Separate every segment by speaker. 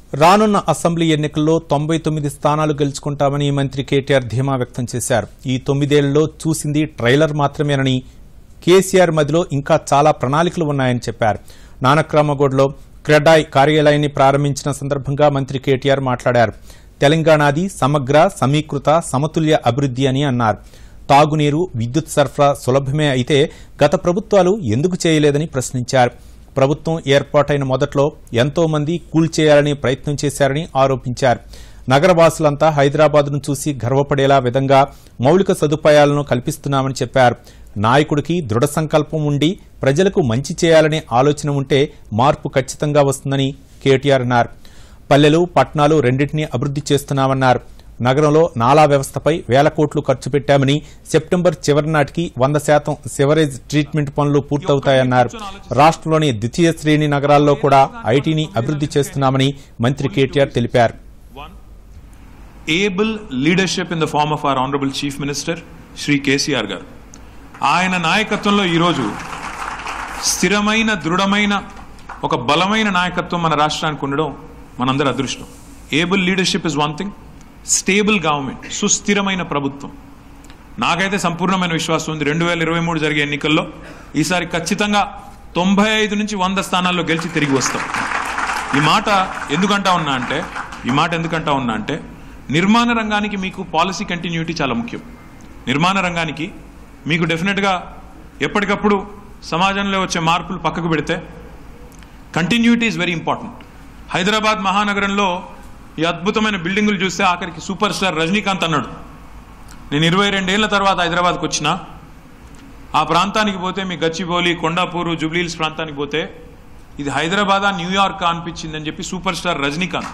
Speaker 1: రానున్న అసెంబ్లీ ఎన్నికల్లో తొంభై తొమ్మిది స్థానాలు గెలుచుకుంటామని మంత్రి కేటీఆర్ ధీమా వ్యక్తం చేశారు ఈ తొమ్మిదేళ్లలో చూసింది ట్రైలర్ మాత్రమేనని కేసీఆర్ మధ్యలో ఇంకా చాలా ప్రణాళికలు ఉన్నాయని చెప్పారు నానక్రామగూడలో క్రెడాయ్ కార్యాలయాన్ని ప్రారంభించిన సందర్భంగా మంత్రి కేటీఆర్ మాట్లాడారు తెలంగాణది సమగ్ర సమీకృత సమతుల్య అభివృద్ది అని అన్నారు తాగునీరు విద్యుత్ సరఫరా సులభమే అయితే గత ప్రభుత్వాలు ఎందుకు చేయలేదని ప్రశ్నించారు ప్రభుత్వం ఏర్పాటైన మొదట్లో ఎంతో మంది కూల్చేయాలని ప్రయత్నం చేశారని ఆరోపించారు నగరవాసులంతా హైదరాబాద్ను చూసి గర్వపడేలా విధంగా మౌలిక సదుపాయాలను కల్పిస్తున్నామని చెప్పారు నాయకుడికి దృఢ సంకల్పం ఉండి ప్రజలకు మంచి చేయాలనే ఆలోచన ఉంటే మార్పు ఖచ్చితంగా వస్తుందని కేటీఆర్ అన్నారు పల్లెలు పట్టణాలు రెండింటినీ అభివృద్ది చేస్తున్నామన్నారు నగరంలో నాలా వ్యవస్థపై వేల కోట్లు ఖర్చు పెట్టామని సెప్టెంబర్ చివరి నాటికి వంద శాతం సివరేజ్ ట్రీట్మెంట్ పనులు పూర్తవుతాయన్నారు రాష్ట్రంలోని ద్వితీయ శ్రేణి నగరాల్లో కూడా ఐటీని అభివృద్ది చేస్తున్నామని మంత్రి కేటీఆర్ తెలిపారు
Speaker 2: One, able leadership in the form of our Honorable Chief Minister, Shri KCR గారు ఆయన నాయకత్వంలో ఈరోజు స్థిరమైన దృఢమైన ఒక బలమైన నాయకత్వం మన రాష్ట్రానికి ఉండడం మనందరి అదృష్టం able leadership is one thing stable government సుస్థిరమైన ప్రభుత్వం నాకైతే సంపూర్ణమైన విశ్వాసం ఉంది రెండు వేల ఇరవై మూడు జరిగే ఎన్నికల్లో ఈసారి ఖచ్చితంగా తొంభై ఐదు నుంచి వంద స్థానాల్లో గెలిచి తిరిగి వస్తాం ఈ మాట ఎందుకంటా ఉన్నా అంటే ఈ మాట ఎందుకంటా ఉన్నా అంటే నిర్మాణ రంగానికి మీకు పాలసీ కంటిన్యూటీ చాలా ముఖ్యం నిర్మాణ రంగానికి మీకు డెఫినెట్గా ఎప్పటికప్పుడు సమాజంలో వచ్చే మార్పులు పక్కకు పెడితే continuity is very important Hyderabad మహానగరంలో ఈ అద్భుతమైన బిల్డింగులు చూస్తే ఆఖరికి సూపర్ స్టార్ రజనీకాంత్ అన్నాడు నేను ఇరవై రెండేళ్ల తర్వాత హైదరాబాద్కి వచ్చిన ఆ ప్రాంతానికి పోతే మీ గచ్చిబౌలి కొండాపూరు జూబ్లీహిల్స్ ప్రాంతానికి పోతే ఇది హైదరాబాదా న్యూయార్క్ అనిపించిందని చెప్పి సూపర్ స్టార్ రజనీకాంత్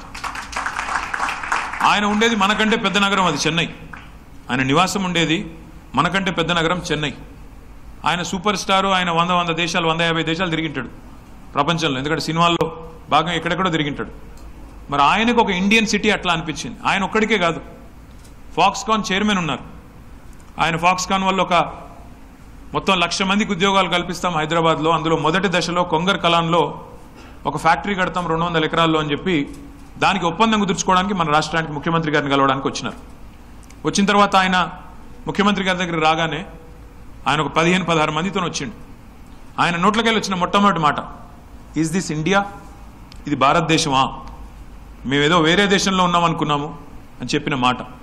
Speaker 2: ఆయన ఉండేది మనకంటే పెద్ద నగరం అది చెన్నై ఆయన నివాసం ఉండేది మనకంటే పెద్ద నగరం చెన్నై ఆయన సూపర్ స్టారు ఆయన వంద వంద దేశాలు వంద యాభై దేశాలు తిరిగింటాడు ప్రపంచంలో ఎందుకంటే సినిమాల్లో భాగం ఎక్కడెక్కడో తిరిగింటాడు మరి ఆయనకు ఒక ఇండియన్ సిటీ అట్లా అనిపించింది ఆయన ఒక్కడికే కాదు ఫాక్స్కాన్ చైర్మన్ ఉన్నారు ఆయన ఫాక్స్కాన్ వల్ల ఒక మొత్తం లక్ష మందికి ఉద్యోగాలు కల్పిస్తాం హైదరాబాద్లో అందులో మొదటి దశలో కొంగర్ కలాన్లో ఒక ఫ్యాక్టరీ కడతాం రెండు వందల ఎకరాల్లో అని చెప్పి దానికి ఒప్పందం కుదుర్చుకోవడానికి మన రాష్ట్రానికి ముఖ్యమంత్రి గారిని కలవడానికి వచ్చినారు వచ్చిన తర్వాత ఆయన ముఖ్యమంత్రి గారి దగ్గర రాగానే ఆయన ఒక పదిహేను పదహారు మందితో వచ్చిండు ఆయన నోట్లకెళ్ళి వచ్చిన మొట్టమొదటి మాట ఈజ్ దిస్ ఇండియా ఇది భారతదేశమా మేమేదో వేరే దేశంలో ఉన్నాం అనుకున్నాము అని చెప్పిన మాట